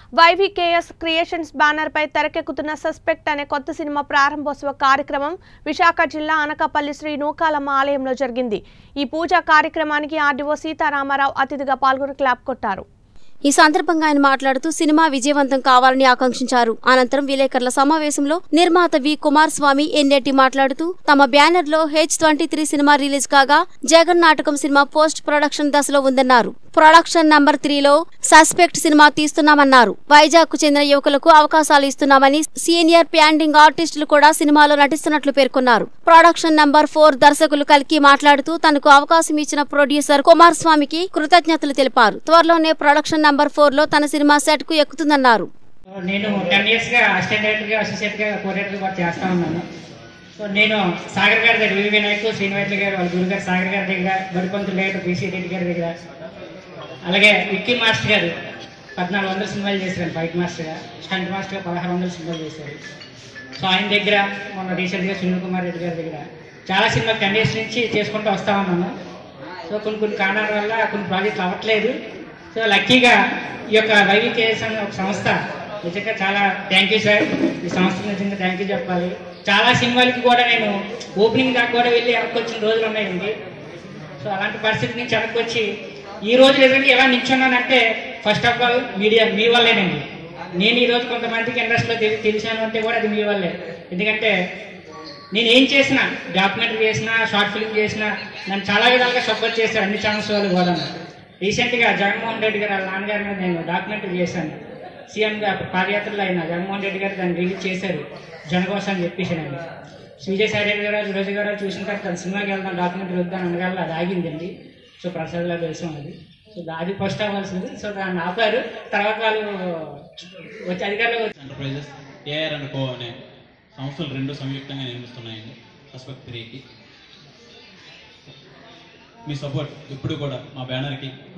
YVKS creations banner పై తెరకెక్కుతున్న suspect అనే కొత్త సినిమా ప్రారంభోత్సవ కార్యక్రమం విశాఖ జిల్లా అనకాపల్లి శ్రీ నూకాలమ్మ ఆలయంలో జరిగింది ఈ పూజా కార్యక్రమానికి ఆర్డీఓ సీతారామారావు అతిథిగా పాల్గొని క్లాప్ కొట్టారు ఈ సందర్భంగా ఆయన మాట్లాడుతూ సినిమా విజయవంతం కావాలని ఆకాంక్షించారు అనంతరం విలేకరుల సమావేశంలో నిర్మాత వి కుమారస్వామి ఎన్నేటి మాట్లాడుతూ తమ బ్యానర్ లో H twenty three cinema release కాగా జగన్ నాటకం సినిమా పోస్ట్ ప్రొడక్షన్ దశలో ఉందన్నారు ప్రొడక్షన్ నంబర్ త్రీలో సస్పెక్ట్ సినిమా తీస్తున్నామన్నారు వైజాగ్ కు చెందిన యువకులకు అవకాశాలు ఇస్తున్నామని సీనియర్ ప్యాండింగ్ ఆర్టిస్టులు కూడా సినిమాలో నటిస్తున్నట్లు పేర్కొన్నారు ప్రొడక్షన్ నంబర్ ఫోర్ దర్శకులు కలికి మాట్లాడుతూ తనకు అవకాశం ఇచ్చిన ప్రొడ్యూసర్ కుమారస్వామికి కృతజ్ఞతలు తెలిపారు త్వరలోనే ప్రొడక్షన్ నంబర్ ఫోర్ లో తన సినిమా సెట్ కు ఎక్కుతుందన్నారు నేను టెన్ ఇయర్స్గా అసిస్టెంట్ డైరెక్టర్గా అసోసియేట్గా కోఆర్డినేటర్గా కూడా చేస్తూ ఉన్నాను సో నేను సాగర్ గారి దగ్గర వివి వినాయక్ శ్రీనివాసులు గారు వాళ్ళ గురుగారు సాగర్ గారి దగ్గర బడిపంతులు డైరెక్టర్ బీసీ రెడ్డి గారి దగ్గర అలాగే విక్కీ మాస్టర్ గారు పద్నాలుగు వందల సినిమాలు చేశారు ఫైట్ మాస్టర్గా స్టంట్ మాస్టర్గా పదహారు వందల సినిమాలు చేశారు సో ఆయన దగ్గర మొన్న రీసెంట్గా సునీల్ కుమార్ రెడ్డి గారి దగ్గర చాలా సినిమా టెన్ ఇయర్స్ నుంచి చేసుకుంటూ వస్తూ ఉన్నాను సో కొన్ని కొన్ని కారణాల వల్ల కొన్ని ప్రాజెక్టులు అవ్వట్లేదు సో లక్కీగా ఈ యొక్క వైవికేఎస్ అనే ఒక సంస్థ నిజంగా చాలా థ్యాంక్ యూ సార్ ఈ సంస్థ నిజంగా థ్యాంక్ యూ చెప్పాలి చాలా సినిమాలకి కూడా నేను ఓపెనింగ్ దాకా కూడా వెళ్ళి వెనక్కి వచ్చిన రోజులు ఉన్నాయండి సో అలాంటి పరిస్థితి నుంచి వెనక్కి వచ్చి ఈ రోజు నిజంగా ఎలా నిల్చున్నానంటే ఫస్ట్ ఆఫ్ ఆల్ మీడియా మీ వల్లేనండి నేను ఈ రోజు కొంతమందికి ఇండస్ట్రీలో తెలి తెలిసాను అంటే కూడా అది మీ వల్లే ఎందుకంటే నేను ఏం చేసినా డాక్యుమెంటరీ చేసినా షార్ట్ ఫిల్మ్ చేసినా నన్ను చాలా విధాలుగా సపోర్ట్ చేశారు అన్ని ఛానల్స్ వాళ్ళు కూడా రీసెంట్గా జగన్మోహన్ రెడ్డి గారు వాళ్ళ నాన్నగారి మీద నేను డాక్యుమెంటరీ చేశాను సీఎంగా పాదయాత్రలో అయిన జగన్మోహన్ రెడ్డి గారు దాన్ని రిలీజ్ చేశారు జనకోసం అని చెప్పేసానండి విజయసాయి రెడ్డి గారు రోజు గారు చూసిన తర్వాత తన సినిమాకి వెళ్దాం డాక్యుమెంటరీ వద్దాం అనగల అది ఆగిందండి సో ప్రసాద్లో దేశం అది సో అది ఫస్ట్ అవ్వాల్సింది సో దాన్ని ఆపారు తర్వాత వాళ్ళు వచ్చి అధికారులు ఎంటర్ప్రైజెస్ ఏఆర్ అండ్ కో అనే సంస్థలు రెండు సంయుక్తంగా నిర్మిస్తున్నాయండి సస్పెక్ట్ త్రీకి మీ సపోర్ట్ ఇప్పుడు కూడా మా బ్యానర్కి